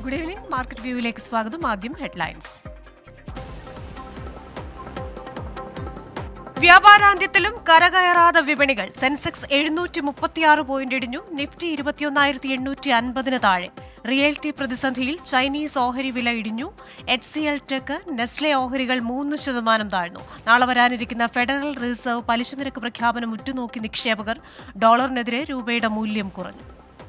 good evening market വ്യൂവിലേക്ക് സ്വാഗതം ആദ്യം headlines വ്യാപാരാന്ത്യത്തിലും കരകയറാതെ വിപണികൾ സെൻസെക്സ് എഴുന്നൂറ്റി മുപ്പത്തിയാറ് പോയിന്റ് ഇടിഞ്ഞു നിഫ്റ്റി ഇരുപത്തിയൊന്നായിരത്തി എണ്ണൂറ്റി അൻപതിന് താഴെ റിയൽറ്റി പ്രതിസന്ധിയിൽ ചൈനീസ് ഓഹരി വില ഇടിഞ്ഞു H C L tech Nestle ഓഹരികൾ മൂന്ന് ശതമാനം താഴ്ന്നു നാളെ വരാനിരിക്കുന്ന ഫെഡറൽ റിസർവ് പലിശ നിരക്ക് പ്രഖ്യാപനം ഉറ്റുനോക്കി നിക്ഷേപകർ ഡോളറിനെതിരെ രൂപയുടെ മൂല്യം കുറഞ്ഞു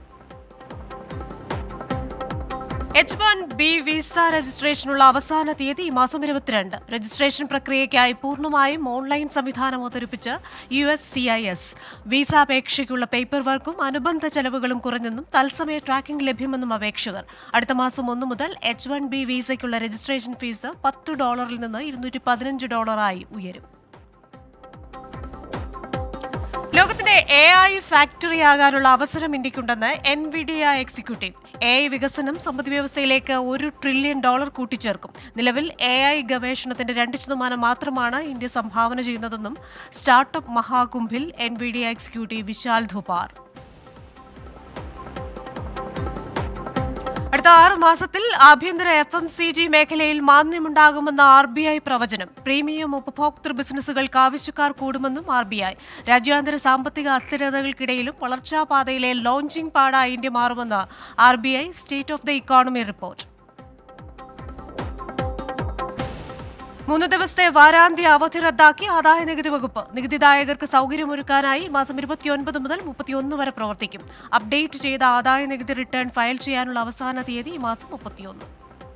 എച്ച് വൺ ബി വിസ രജിസ്ട്രേഷനുള്ള അവസാന തീയതി ഈ മാസം ഇരുപത്തിരണ്ട് രജിസ്ട്രേഷൻ പ്രക്രിയയ്ക്കായി പൂർണ്ണമായും ഓൺലൈൻ സംവിധാനം അവതരിപ്പിച്ച് U S C I S visa അപേക്ഷയ്ക്കുള്ള പേപ്പർ വർക്കും അനുബന്ധ ചെലവുകളും കുറഞ്ഞെന്നും തത്സമയ ട്രാക്കിംഗ് ലഭ്യമെന്നും അപേക്ഷകർ അടുത്ത മാസം ഒന്ന് മുതൽ എച്ച് വൺ ബി വിസയ്ക്കുള്ള രജിസ്ട്രേഷൻ ഫീസ് പത്ത് ഡോളറിൽ നിന്ന് ഇരുന്നൂറ്റി പതിനഞ്ച് ഡോളറായി ഉയരും ലോകത്തിന്റെ എ ഐ ഫാക്ടറി ആകാനുള്ള അവസരം ഇന്ത്യക്കുണ്ടെന്ന് N V D I executive A I വികസനം സമ്പദ് വ്യവസ്ഥയിലേക്ക് ഒരു ട്രില്യൺ ഡോളർ കൂട്ടിച്ചേർക്കും നിലവിൽ എ ഐ ഗവേഷണത്തിന്റെ രണ്ട് ശതമാനം മാത്രമാണ് ഇന്ത്യ സംഭാവന ചെയ്യുന്നതെന്നും സ്റ്റാർട്ടപ്പ് മഹാകുംഭിൽ N V D I executive Vishal Dhupar അടുത്ത ആറ് മാസത്തിൽ ആഭ്യന്തര എഫ് എം സി ജി മേഖലയിൽ മാന്ദ്യമുണ്ടാകുമെന്ന ആർ ബി ഐ പ്രവചനം പ്രീമിയം ഉപഭോക്തൃ ബിസിനസ്സുകൾക്ക് ആവശ്യക്കാർ കൂടുമെന്നും ആർ ബി ഐ രാജ്യാന്തര സാമ്പത്തിക അസ്ഥിരതകൾക്കിടയിലും വളർച്ചാപാതയിലെ ലോഞ്ചിംഗ് പാടായി ഇന്ത്യ മാറുമെന്ന് R B I state of the economy report മൂന്ന് ദിവസത്തെ വാരാന്ത്യ അവധി റദ്ദാക്കി ആദായ നികുതി വകുപ്പ് നികുതിദായകർക്ക് സൗകര്യമൊരുക്കാനായി മാസം ഇരുപത്തിയൊൻപത് മുതൽ മുപ്പത്തിയൊന്ന് വരെ പ്രവർത്തിക്കും അപ്ഡേറ്റ് ചെയ്ത ആദായ നികുതി റിട്ടേൺ ഫയൽ ചെയ്യാനുള്ള അവസാന തീയതി ഈ മാസം മുപ്പത്തിയൊന്ന്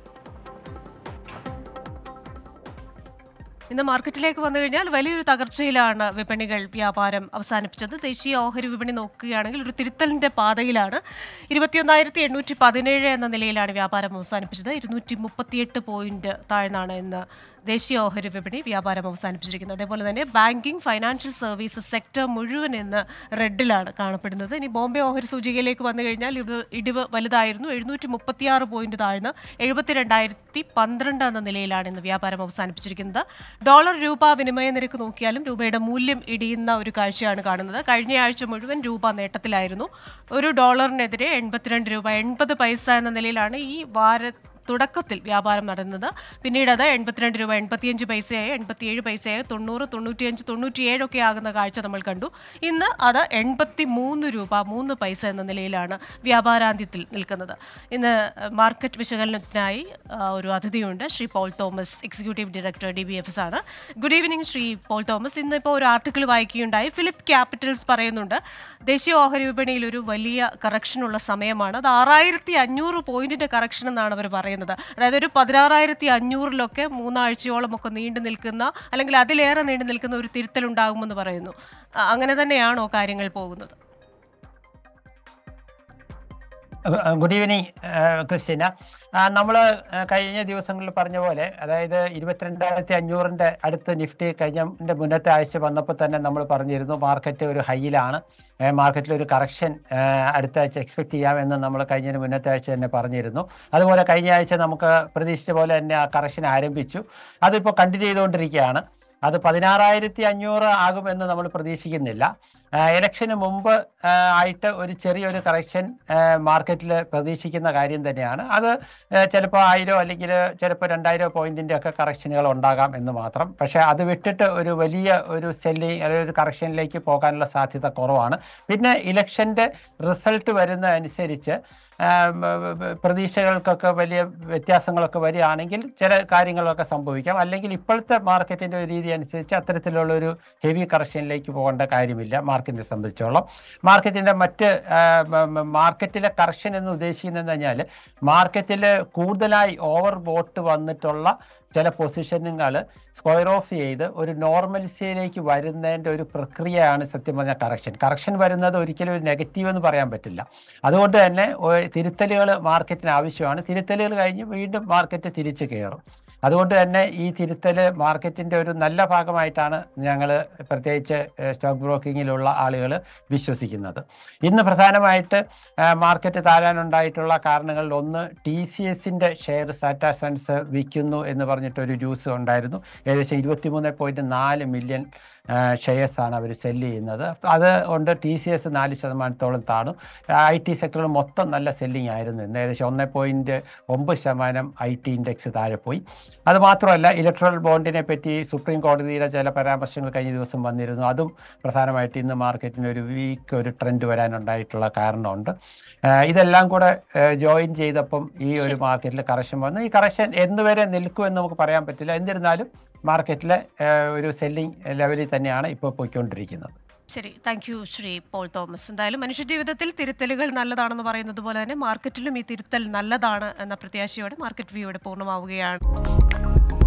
ഇന്ന് മാർക്കറ്റിലേക്ക് വന്നു കഴിഞ്ഞാൽ വലിയൊരു തകർച്ചയിലാണ് വിപണികൾ വ്യാപാരം അവസാനിപ്പിച്ചത് ദേശീയ ഓഹരി വിപണി നോക്കുകയാണെങ്കിൽ ഒരു തിരുത്തലിന്റെ പാതയിലാണ് ഇരുപത്തിയൊന്നായിരത്തി എണ്ണൂറ്റി പതിനേഴ് എന്ന നിലയിലാണ് വ്യാപാരം അവസാനിപ്പിച്ചത് ഇരുന്നൂറ്റി മുപ്പത്തിയെട്ട് പോയിന്റ് താഴ്ന്നാണ് ഇന്ന് ദേശീയ ഓഹരി വിപണി വ്യാപാരം അവസാനിപ്പിച്ചിരിക്കുന്നത് അതേപോലെ തന്നെ ബാങ്കിംഗ് ഫൈനാൻഷ്യൽ സർവീസസ് സെക്ടർ മുഴുവൻ ഇന്ന് റെഡിലാണ് കാണപ്പെടുന്നത് ഇനി ബോംബെ ഓഹരി സൂചികയിലേക്ക് വന്നു കഴിഞ്ഞാൽ ഇടിവ് ഇടിവ് വലുതായിരുന്നു എഴുന്നൂറ്റി മുപ്പത്തിയാറ് പോയിന്റ് താഴ്ന്ന് എഴുപത്തിരണ്ടായിരത്തി പന്ത്രണ്ട് എന്ന നിലയിലാണ് ഇന്ന് വ്യാപാരം അവസാനിപ്പിച്ചിരിക്കുന്നത് ഡോളർ രൂപ വിനിമയ നിരക്ക് നോക്കിയാലും രൂപയുടെ മൂല്യം ഇടിയുന്ന ഒരു കാഴ്ചയാണ് കാണുന്നത് കഴിഞ്ഞ ആഴ്ച മുഴുവൻ രൂപ നേട്ടത്തിലായിരുന്നു ഒരു ഡോളറിനെതിരെ എൺപത്തിരണ്ട് രൂപ എൺപത് പൈസ എന്ന നിലയിലാണ് ഈ വാര തുടക്കത്തിൽ വ്യാപാരം നടന്നത് പിന്നീട് അത് എൺപത്തിരണ്ട് രൂപ എൺപത്തിയഞ്ച് പൈസയായി എൺപത്തിയേഴ് പൈസയായി തൊണ്ണൂറ് തൊണ്ണൂറ്റിയഞ്ച് തൊണ്ണൂറ്റിയേഴൊക്കെ ആകുന്ന കാഴ്ച നമ്മൾ കണ്ടു ഇന്ന് അത് എൺപത്തി മൂന്ന് രൂപ മൂന്ന് പൈസ എന്ന നിലയിലാണ് വ്യാപാരാന്ത്യത്തിൽ നിൽക്കുന്നത് ഇന്ന് മാർക്കറ്റ് വിശകലനത്തിനായി ആ, ഒരു അതിഥിയുണ്ട് Shri Paul Thomas executive director D B F S ആണ് good evening Shri Paul Thomas ഇന്ന് ഇപ്പോൾ ഒരു ആർട്ടിക്കിൾ വായിക്കുകയുണ്ടായി ഫിലിപ്പ് ക്യാപിറ്റൽസ് പറയുന്നുണ്ട് ദേശീയ ഓഹരി വിപണിയിൽ ഒരു വലിയ കറക്ഷനുള്ള സമയമാണ് അത് ആറായിരത്തി അഞ്ഞൂറ് പോയിന്റിന്റെ കറക്ഷൻ എന്നാണ് അവർ പറയുന്നത് അതായത് ഒരു പതിനാറായിരത്തി അഞ്ഞൂറിലൊക്കെ മൂന്നാഴ്ചയോളം ഒക്കെ നീണ്ടു നിൽക്കുന്ന അല്ലെങ്കിൽ അതിലേറെ നീണ്ടു നിൽക്കുന്ന ഒരു തിരുത്തൽ ഉണ്ടാകുമെന്ന് പറയുന്നു അ- അങ്ങനെ തന്നെയാണോ കാര്യങ്ങൾ പോകുന്നത് ഗുഡ് ഈവനിങ് ക്രിസ്റ്റീന നമ്മൾ കഴിഞ്ഞ ദിവസങ്ങളിൽ പറഞ്ഞ പോലെ അതായത് ഇരുപത്തിരണ്ടായിരത്തി അഞ്ഞൂറിൻ്റെ അടുത്ത് നിഫ്റ്റി കഴിഞ്ഞ മുന്നത്തെ ആഴ്ച വന്നപ്പോൾ തന്നെ നമ്മൾ പറഞ്ഞിരുന്നു മാർക്കറ്റ് ഒരു ഹൈയിലാണ് മാർക്കറ്റിൽ ഒരു കറക്ഷൻ അടുത്ത ആഴ്ച എക്സ്പെക്ട് ചെയ്യാമെന്ന് നമ്മൾ കഴിഞ്ഞ മുന്നത്തെ ആഴ്ച തന്നെ പറഞ്ഞിരുന്നു അതുപോലെ കഴിഞ്ഞ ആഴ്ച നമുക്ക് പ്രതീക്ഷിച്ച പോലെ തന്നെ ആ കറക്ഷൻ ആരംഭിച്ചു അതിപ്പോൾ കണ്ടിന്യൂ ചെയ്തുകൊണ്ടിരിക്കുകയാണ് അത് പതിനാറായിരത്തി അഞ്ഞൂറ് ആകുമെന്ന് നമ്മൾ പ്രതീക്ഷിക്കുന്നില്ല ഇലക്ഷന് മുമ്പ് ആ, ആയിട്ട് ഒരു ചെറിയൊരു കറക്ഷൻ മാർക്കറ്റിൽ പ്രതീക്ഷിക്കുന്ന കാര്യം തന്നെയാണ് അത് ചിലപ്പോൾ ആയിരം അല്ലെങ്കിൽ ചിലപ്പോൾ രണ്ടായിരം പോയിന്റിന്റെ ഒക്കെ കറക്ഷനുകൾ ഉണ്ടാകാം എന്ന് മാത്രം പക്ഷേ അത് വിട്ടിട്ട് ഒരു വലിയ ഒരു സെല്ലിങ് അല്ലെങ്കിൽ ഒരു കറക്ഷനിലേക്ക് പോകാനുള്ള സാധ്യത കുറവാണ് പിന്നെ ഇലക്ഷന്റെ റിസൾട്ട് വരുന്ന അനുസരിച്ച് ആ, ഉം, ഉം, പ്രതീക്ഷകൾക്കൊക്കെ വലിയ വ്യത്യാസങ്ങളൊക്കെ വരികയാണെങ്കിൽ ചില കാര്യങ്ങളൊക്കെ സംഭവിക്കാം അല്ലെങ്കിൽ ഇപ്പോഴത്തെ മാർക്കറ്റിന്റെ ഒരു രീതി അനുസരിച്ച് അത്തരത്തിലുള്ള ഒരു ഹെവി കറക്ഷനിലേക്ക് പോകേണ്ട കാര്യമില്ല മാർക്കറ്റിനെ സംബന്ധിച്ചോളം മാർക്കറ്റിന്റെ മറ്റ് ആ, മ- മ- മാർക്കറ്റിലെ കറക്ഷൻ എന്ന് ഉദ്ദേശിക്കുന്നത് കഴിഞ്ഞാൽ മാർക്കറ്റിൽ കൂടുതലായി ഓവർ ബോട്ട് വന്നിട്ടുള്ള ചില പൊസിഷനുകൾ സ്ക്വയർ ഓഫ് ചെയ്ത് ഒരു നോർമൽസിയിലേക്ക് വരുന്നതിൻ്റെ ഒരു പ്രക്രിയയാണ് സത്യം പറഞ്ഞ കറക്ഷൻ കറക്ഷൻ വരുന്നത് ഒരിക്കലും ഒരു നെഗറ്റീവ് എന്ന് പറയാൻ പറ്റില്ല അതുകൊണ്ട് തന്നെ തിരുത്തലുകൾ മാർക്കറ്റിന് ആവശ്യമാണ് തിരുത്തലുകൾ കഴിഞ്ഞ് വീണ്ടും മാർക്കറ്റ് തിരിച്ചു കയറും അതുകൊണ്ട് തന്നെ ഈ തിരുത്തൽ മാർക്കറ്റിന്റെ ഒരു നല്ല ഭാഗമായിട്ടാണ് ഞങ്ങൾ പ്രത്യേകിച്ച് സ്റ്റോക്ക് ബ്രോക്കിങ്ങിലുള്ള ആളുകൾ വിശ്വസിക്കുന്നത് ഇന്ന് പ്രധാനമായിട്ട് ആ, മാർക്കറ്റ് താഴാനുണ്ടായിട്ടുള്ള കാരണങ്ങളിൽ ഒന്ന് ടി സി എസിന്റെ ഷെയർ സാറ്റ സൺസ് വിൽക്കുന്നു എന്ന് പറഞ്ഞിട്ടൊരു ന്യൂസ് ഉണ്ടായിരുന്നു ഏകദേശം ഇരുപത്തിമൂന്ന് പോയിന്റ് നാല് മില്യൺ ഷെയർസ് ആണ് അവർ സെല്ല് ചെയ്യുന്നത് അപ്പോൾ അത് കൊണ്ട് ടി സി എസ് നാല് ശതമാനത്തോളം താണു ഐ ടി സെക്ടറിൽ മൊത്തം നല്ല സെല്ലിംഗ് ആയിരുന്നു ഇന്ന് ഏകദേശം ഒന്ന് പോയിൻറ്റ് ഒമ്പത് ശതമാനം ഐ ടി ഇൻഡെക്സ് താഴെ പോയി അത് മാത്രമല്ല ഇലക്ട്രൽ ബോണ്ടിനെ പറ്റി സുപ്രീം കോടതിയിലെ ചില പരാമർശങ്ങൾ കഴിഞ്ഞ ദിവസം വന്നിരുന്നു അതും പ്രധാനമായിട്ട് ഇന്ന് മാർക്കറ്റിന് ഒരു വീക്ക് ഒരു ട്രെൻഡ് വരാനുണ്ടായിട്ടുള്ള കാരണമുണ്ട് ആഹ് ഇതെല്ലാം കൂടെ ജോയിൻ ചെയ്തപ്പം ഈ ഒരു മാർക്കറ്റിൽ കറക്ഷൻ വന്നു ഈ കറക്ഷൻ എന്നുവരെ നിൽക്കുമെന്ന് നമുക്ക് പറയാൻ പറ്റില്ല എന്നിരുന്നാലും മാർക്കറ്റിലെ ആഹ് ഒരു സെല്ലിംഗ് ലെവലിൽ തന്നെയാണ് ഇപ്പോൾ പോയിക്കൊണ്ടിരിക്കുന്നത് ശരി thank you Shri Paul Thomas എന്തായാലും മനുഷ്യജീവിതത്തിൽ തിരുത്തലുകൾ നല്ലതാണെന്ന് പറയുന്നത് പോലെ തന്നെ മാർക്കറ്റിലും ഈ തിരുത്തൽ നല്ലതാണ് എന്ന പ്രത്യാശയോടെ മാർക്കറ്റ് വ്യൂയോടെ പൂർണ്ണമാവുകയാണ്